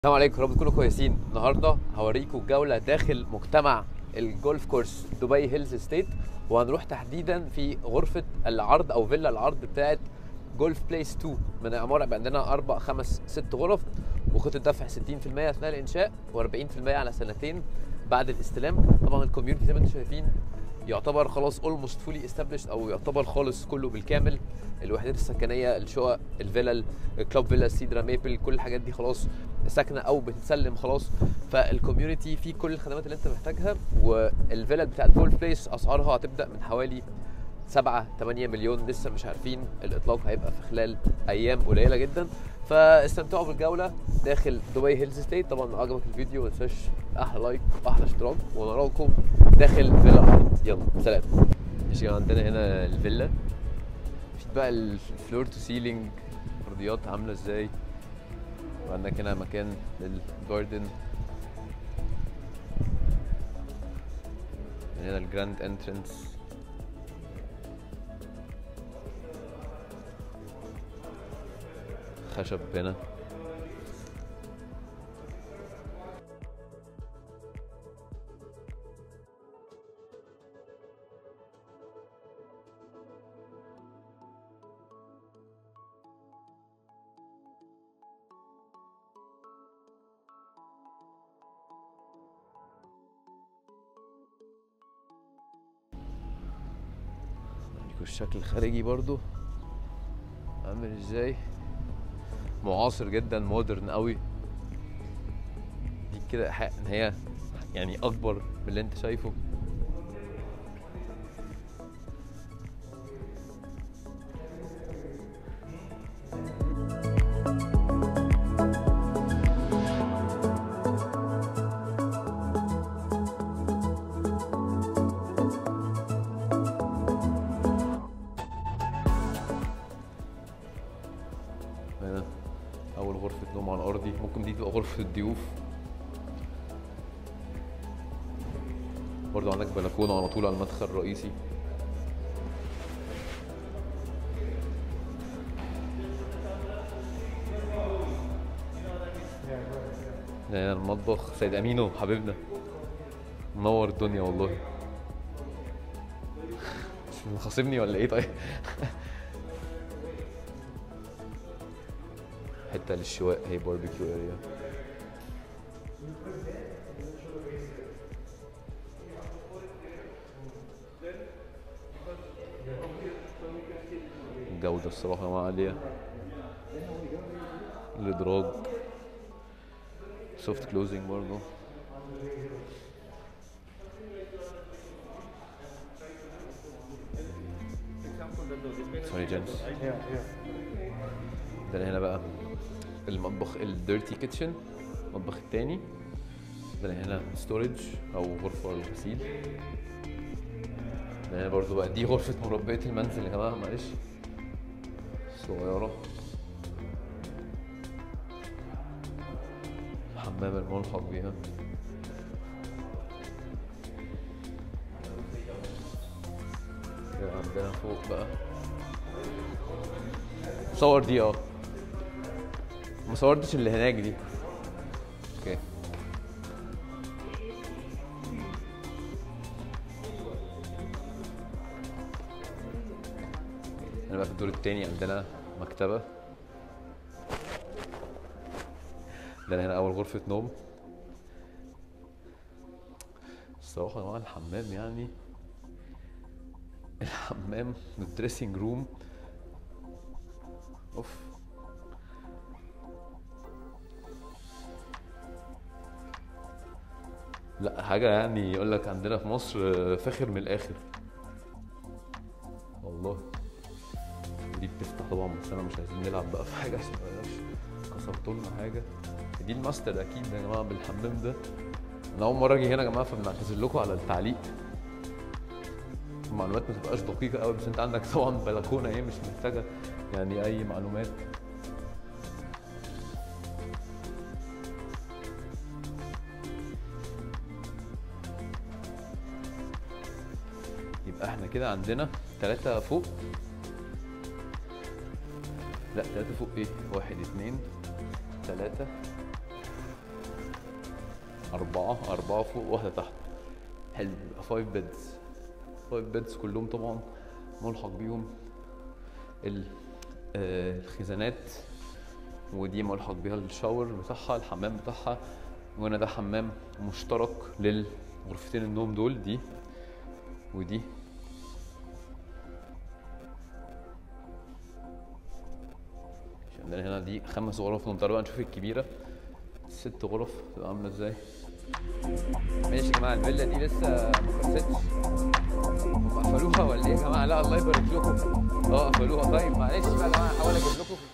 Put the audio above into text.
السلام عليكم رب تكونوا كويسين النهارده هوريكم جوله داخل مجتمع الجولف كورس دبي هيلز ستيت وهنروح تحديدا في غرفه العرض او فيلا العرض بتاعت جولف بليس 2 من عماره بقى عندنا اربع خمس ست غرف وخطه دفع 60% اثناء الانشاء و40% على سنتين بعد الاستلام طبعا الكوميونتي زي ما انتم شايفين يعتبر خلاص اولموست فولي استابليشد او يعتبر خالص كله بالكامل الوحدات السكنيه الشقق الفيلل كلوب فيلا سيدرا ميبل كل الحاجات دي خلاص ساكنه او بتتسلم خلاص فالكوميونتي فيه كل الخدمات اللي انت محتاجها والفيلل بتاعت جولف بليس اسعارها هتبدا من حوالي 7 8 مليون لسه مش عارفين الاطلاق هيبقى في خلال ايام قليله جدا فاستمتعوا بالجوله داخل دبي هيلز ستيت طبعا لو عجبك الفيديو ما تنساش احلى لايك واحلى اشتراك ونراكم داخل فيلا العرض يلا سلام ماشي عندنا هنا الفيلا في بقى الفلور تو سيلينج ارضيات عامله ازاي وعندك هنا مكان للجاردن هنا الجراند انترنس خشب هنا اوريكم الشكل الخارجي برضو عامل ازاي معاصر جدا مودرن قوي دي كده إيحاء ان هي يعني اكبر من اللي انت شايفه هنا اول غرفة نوم على الارضي ممكن دي تبقى غرفة الضيوف برضو عندك بلكونة على طول على المدخل الرئيسي هنا المطبخ سيد امينو حبيبنا منور الدنيا والله خاصمني ولا ايه طيب حته للشواء هي باربيكيو اريا الجودة الصراحة عالية الإدراج سوفت كلوزنج برضه سوري جيمس ده هنا بقى المطبخ الديرتي كيتشن المطبخ التاني ده هنا ستورج او غرفه للغسيل ده هنا برضو بقى دي غرفه مربيه المنزل يا جماعه معلش صغيره الحمام الملحق بيها كده عندنا فوق بقى صور دي اه ما صورتش اللي هناك دي اوكي هنا بقى في الدور التاني عندنا مكتبة ده هنا أول غرفة نوم الصراحة يا جماعة الحمام يعني الحمام الدريسنج روم اوف لا حاجة يعني يقول لك عندنا في مصر فاخر من الآخر والله دي بتفتح طبعا بس انا مش عايزين نلعب بقى في حاجة عشان ما يبقاش كسرتوا لنا حاجة دي الماستر أكيد يا جماعة بالحمام ده أنا أول مرة أجي هنا يا جماعة فبنعتذر لكم على التعليق المعلومات ما تبقاش دقيقة قوي بس أنت عندك طبعا بلكونة هي مش محتاجة يعني أي معلومات يبقى احنا كده عندنا ثلاثة فوق لا ثلاثة فوق ايه؟ واحد اتنين ثلاثة أربعة أربعة فوق واحدة تحت حلو يبقى فايف بيدز فايف بيدز كلهم طبعا ملحق بيهم ال- آه، الخزانات ودي ملحق بيها الشاور بتاعها الحمام بتاعها وهنا ده حمام مشترك للغرفتين النوم دول دي ودي مش عندنا هنا دي خمس غرف نوم تعالوا بقى نشوف الكبيرة ست غرف تبقى عاملة ازاي ماشي يا جماعة الفيلا دي لسه ما خلصتش هم قفلوها ولا ايه يا جماعة لا الله يبارك لكم اه قفلوها طيب معلش بقى يا جماعة هحاول اجيب لكم